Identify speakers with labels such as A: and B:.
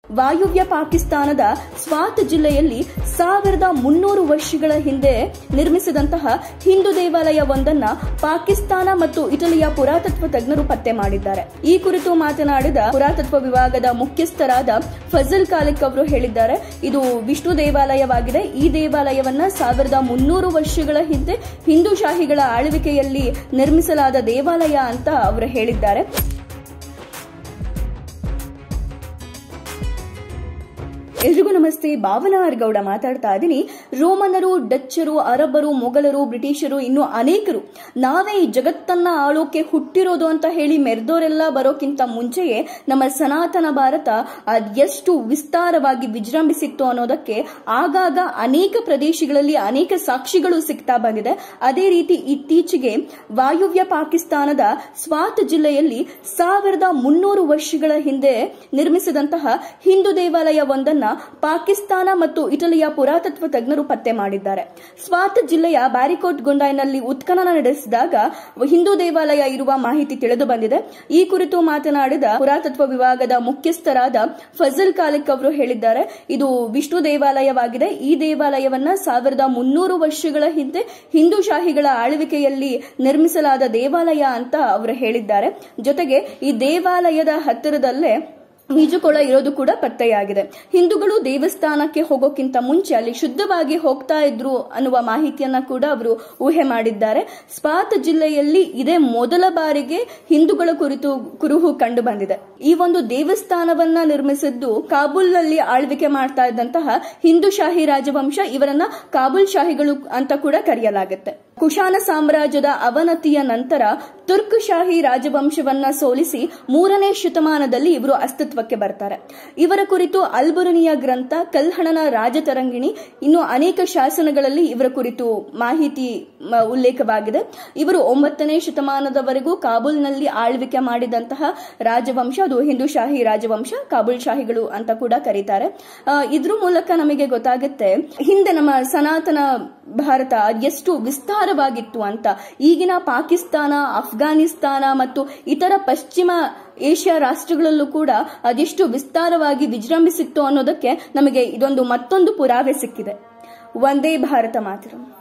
A: ವಾಯುವ್ಯ ಪಾಕಿಸ್ತಾನದ ಸ್ವಾತ್ ಜಿಲ್ಲೆಯಲ್ಲಿ ಸಾವಿರದ ಮುನ್ನೂರು ವರ್ಷಗಳ ಹಿಂದೆ ನಿರ್ಮಿಸಿದಂತಹ ಹಿಂದೂ ದೇವಾಲಯವೊಂದನ್ನ ಪಾಕಿಸ್ತಾನ ಮತ್ತು ಇಟಲಿಯ ಪುರಾತತ್ವ ತಜ್ಞರು ಪತ್ತೆ ಮಾಡಿದ್ದಾರೆ ಈ ಕುರಿತು ಮಾತನಾಡಿದ ಪುರಾತತ್ವ ವಿಭಾಗದ ಮುಖ್ಯಸ್ಥರಾದ ಫಜಲ್ ಖಾಲಿಕ್ ಅವರು ಹೇಳಿದ್ದಾರೆ ಇದು ವಿಷ್ಣು ದೇವಾಲಯವಾಗಿದೆ ಈ ದೇವಾಲಯವನ್ನ ಸಾವಿರದ ಮುನ್ನೂರು ವರ್ಷಗಳ ಹಿಂದೆ ಹಿಂದೂ ಶಾಹಿಗಳ ಆಳ್ವಿಕೆಯಲ್ಲಿ ನಿರ್ಮಿಸಲಾದ ದೇವಾಲಯ ಅಂತ ಅವರು ಹೇಳಿದ್ದಾರೆ ಎಲ್ರಿಗೂ ನಮಸ್ತೆ ಭಾವನಾ ಗೌಡ ಮಾತಾಡ್ತಾ ಇದ್ದೀನಿ ರೋಮನರು ಡಚ್ಚರು ಅರಬ್ಬರು ಮೊಘಲರು ಬ್ರಿಟಿಷರು ಇನ್ನು ಅನೇಕರು ನಾವೇ ಈ ಜಗತ್ತನ್ನ ಆಳೋಕೆ ಹುಟ್ಟಿರೋದು ಅಂತ ಹೇಳಿ ಮೆರೆದೋರೆಲ್ಲ ಬರೋಕ್ಕಿಂತ ಮುಂಚೆಯೇ ನಮ್ಮ ಸನಾತನ ಭಾರತ ಅದೆಷ್ಟು ವಿಸ್ತಾರವಾಗಿ ವಿಜೃಂಭಿಸಿತ್ತು ಅನ್ನೋದಕ್ಕೆ ಆಗಾಗ ಅನೇಕ ಪ್ರದೇಶಗಳಲ್ಲಿ ಅನೇಕ ಸಾಕ್ಷಿಗಳು ಸಿಗ್ತಾ ಬಂದಿದೆ ಅದೇ ರೀತಿ ಇತ್ತೀಚೆಗೆ ವಾಯುವ್ಯ ಪಾಕಿಸ್ತಾನದ ಸ್ವಾತ್ ಜಿಲ್ಲೆಯಲ್ಲಿ ಸಾವಿರದ ಮುನ್ನೂರು ವರ್ಷಗಳ ಹಿಂದೆ ನಿರ್ಮಿಸಿದಂತಹ ಹಿಂದೂ ದೇವಾಲಯವೊಂದನ್ನ ಪಾಕಿಸ್ತಾನ ಮತ್ತು ಇಟಲಿಯ ಪುರಾತತ್ವ ತಜ್ಞರು ಪತ್ತೆ ಮಾಡಿದ್ದಾರೆ ಸ್ವಾತ್ ಜಿಲ್ಲೆಯ ಬ್ಯಾರಿಕೋಟ್ ಗುಂಡಾಯ್ನಲ್ಲಿ ಉತ್ಖನನ ನಡೆಸಿದಾಗ ಹಿಂದೂ ದೇವಾಲಯ ಇರುವ ಮಾಹಿತಿ ತಿಳಿದು ಬಂದಿದೆ ಈ ಕುರಿತು ಮಾತನಾಡಿದ ಪುರಾತತ್ವ ವಿಭಾಗದ ಮುಖ್ಯಸ್ಥರಾದ ಫಜಲ್ ಖಾಲಿಕ್ ಅವರು ಹೇಳಿದ್ದಾರೆ ಇದು ವಿಷ್ಣು ದೇವಾಲಯವಾಗಿದೆ ಈ ದೇವಾಲಯವನ್ನ ಸಾವಿರದ ಮುನ್ನೂರು ವರ್ಷಗಳ ಹಿಂದೆ ಹಿಂದೂ ಶಾಹಿಗಳ ಆಳ್ವಿಕೆಯಲ್ಲಿ ನಿರ್ಮಿಸಲಾದ ದೇವಾಲಯ ಅಂತ ಅವರು ಹೇಳಿದ್ದಾರೆ ಜೊತೆಗೆ ಈ ದೇವಾಲಯದ ಹತ್ತಿರದಲ್ಲೇ ಈಜುಕೊಳ ಇರೋದು ಕೂಡ ಪತ್ತೆಯಾಗಿದೆ ಹಿಂದೂಗಳು ದೇವಸ್ಥಾನಕ್ಕೆ ಹೋಗೋಕ್ಕಿಂತ ಮುಂಚೆ ಅಲ್ಲಿ ಶುದ್ಧವಾಗಿ ಹೋಗ್ತಾ ಇದ್ರು ಅನ್ನುವ ಮಾಹಿತಿಯನ್ನ ಕೂಡ ಅವರು ಊಹೆ ಮಾಡಿದ್ದಾರೆ ಸ್ಪಾತ್ ಜಿಲ್ಲೆಯಲ್ಲಿ ಇದೇ ಮೊದಲ ಬಾರಿಗೆ ಹಿಂದೂಗಳ ಕುರಿತು ಕುರುಹು ಕಂಡು ಬಂದಿದೆ ಈ ಒಂದು ದೇವಸ್ಥಾನವನ್ನ ನಿರ್ಮಿಸಿದ್ದು ಕಾಬೂಲ್ನಲ್ಲಿ ಆಳ್ವಿಕೆ ಮಾಡ್ತಾ ಇದ್ದಂತಹ ಹಿಂದೂ ಶಾಹಿ ರಾಜವಂಶ ಇವರನ್ನ ಕಾಬೂಲ್ ಶಾಹಿಗಳು ಅಂತ ಕೂಡ ಕರೆಯಲಾಗುತ್ತೆ ಕುಶಾನ ಸಾಮ್ರಾಜ್ಯದ ಅವನತಿಯ ನಂತರ ತುರ್ಕ್ ಶಾಹಿ ರಾಜವಂಶವನ್ನ ಸೋಲಿಸಿ ಮೂರನೇ ಶತಮಾನದಲ್ಲಿ ಇವರು ಅಸ್ತಿತ್ವಕ್ಕೆ ಬರ್ತಾರೆ ಇವರ ಕುರಿತು ಅಲ್ಬುರನಿಯ ಗ್ರಂಥ ಕಲ್ಹಣನ ರಾಜತರಂಗಿಣಿ ಇನ್ನು ಅನೇಕ ಶಾಸನಗಳಲ್ಲಿ ಇವರ ಕುರಿತು ಮಾಹಿತಿ ಉಲ್ಲೇಖವಾಗಿದೆ ಇವರು ಒಂಬತ್ತನೇ ಶತಮಾನದವರೆಗೂ ಕಾಬೂಲ್ನಲ್ಲಿ ಆಳ್ವಿಕೆ ಮಾಡಿದಂತಹ ರಾಜವಂಶ ಅದು ಹಿಂದೂ ಶಾಹಿ ರಾಜವಂಶ ಕಾಬೂಲ್ ಶಾಹಿಗಳು ಅಂತ ಕೂಡ ಕರೀತಾರೆ ಇದ್ರ ಮೂಲಕ ನಮಗೆ ಗೊತ್ತಾಗುತ್ತೆ ಹಿಂದೆ ನಮ್ಮ ಸನಾತನ ಭಾರತ ಎಷ್ಟು ವಿಸ್ತಾರವಾಗಿತ್ತು ಅಂತ ಈಗಿನ ಪಾಕಿಸ್ತಾನ ಅಫ್ಘಾನಿಸ್ತಾನ ಮತ್ತು ಇತರ ಪಶ್ಚಿಮ ಏಷ್ಯಾ ರಾಷ್ಟ್ರಗಳಲ್ಲೂ ಕೂಡ ಅದೆಷ್ಟು ವಿಸ್ತಾರವಾಗಿ ವಿಜೃಂಭಿಸಿತ್ತು ಅನ್ನೋದಕ್ಕೆ ನಮಗೆ ಇದೊಂದು ಮತ್ತೊಂದು ಪುರಾವೆ ಸಿಕ್ಕಿದೆ ಒಂದೇ ಭಾರತ ಮಾತರಂ